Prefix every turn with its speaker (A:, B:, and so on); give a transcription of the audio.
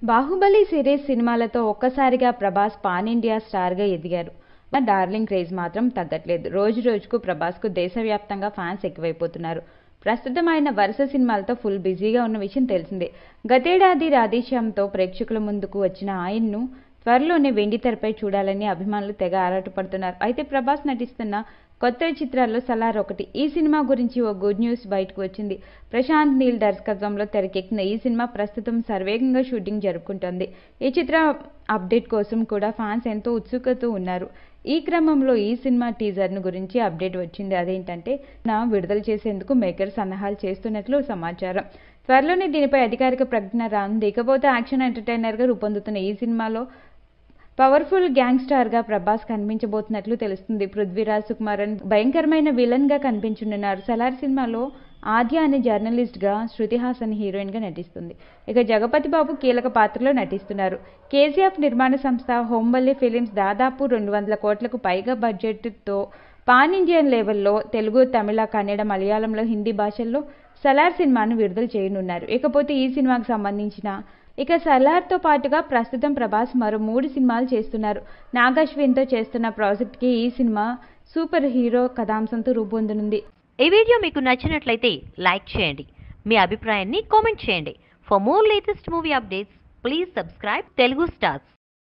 A: Baahubali series సినిమాలతో ఒక్కసారిగా Prabhas pan India స్టార్గా ఎదిగారు డార్లింగ్ క్రేజ్ మాత్రం తగ్గట్లేదు రోజు రోజుకు ప్రభాస్కు దేశవ్యాప్తంగా ఫ్యాన్స్ ఎక్కువైపోతున్నారు ప్రస్తుతం ఆయన వరుస సినిమాలతో ఫుల్ బిజీగా ఉన్న విషయం తెలిసిందే గతేడాది రాధేశ్యామ్తో ప్రేక్షకుల ముందుకు వచ్చిన ఆయన్ను త్వరలోనే వెండి తెరపై చూడాలని అభిమానులు తెగ ఆరాటపడుతున్నారు అయితే ప్రభాస్ నటిస్తున్న కొత్త చిత్రాల్లో సలార్ ఒకటి ఈ సినిమా గురించి ఓ గుడ్ న్యూస్ బయటకు వచ్చింది ప్రశాంత్ నీల్ దర్శకత్వంలో తెరకెక్కిన ఈ సినిమా ప్రస్తుతం సర్వేగంగా షూటింగ్ జరుపుకుంటోంది ఈ చిత్ర అప్డేట్ కోసం కూడా ఫ్యాన్స్ ఎంతో ఉత్సుకత ఉన్నారు ఈ క్రమంలో ఈ సినిమా టీజర్ను గురించి అప్డేట్ వచ్చింది అదేంటంటే నా విడుదల చేసేందుకు మేకర్ సన్నాహాలు చేస్తున్నట్లు సమాచారం త్వరలోనే దీనిపై అధికారిక ప్రకటన రానుంది ఇకపోతే యాక్షన్ ఎంటర్టైనర్గా రూపొందుతున్న ఈ సినిమాలో పవర్ఫుల్ గ్యాంగ్స్టార్గా ప్రభాస్ కనిపించబోతున్నట్లు తెలుస్తుంది పృథ్వీరాజ్ సుకుమారన్ భయంకరమైన విలన్గా కనిపించనున్నారు సలార్ సినిమాలో ఆద్య అనే జర్నలిస్ట్గా శృతి హాసన్ హీరోయిన్గా నటిస్తుంది ఇక జగపతి బాబు కీలక పాత్రలో నటిస్తున్నారు కేజీఎఫ్ నిర్మాణ సంస్థ హోంబల్లి ఫిలిమ్స్ దాదాపు రెండు వందల కోట్లకు పైగా బడ్జెట్తో పాన్ ఇండియన్ లెవెల్లో తెలుగు తమిళ కన్నడ మలయాళంలో హిందీ భాషల్లో సలార్ సినిమాను విడుదల చేయనున్నారు ఇకపోతే ఈ సినిమాకు సంబంధించిన ఇక సలార్తో పాటుగా ప్రస్తుతం ప్రభాస్ మరో మూడు సినిమాలు చేస్తున్నారు నాగశ్విన్తో చేస్తున్న ప్రాజెక్ట్కి ఈ సినిమా సూపర్ హీరో కథాంశంతో రూపొందనుంది
B: ఈ వీడియో మీకు నచ్చినట్లయితే లైక్ చేయండి మీ అభిప్రాయాన్ని కామెంట్ చేయండి for more latest movie updates please subscribe Telugu stars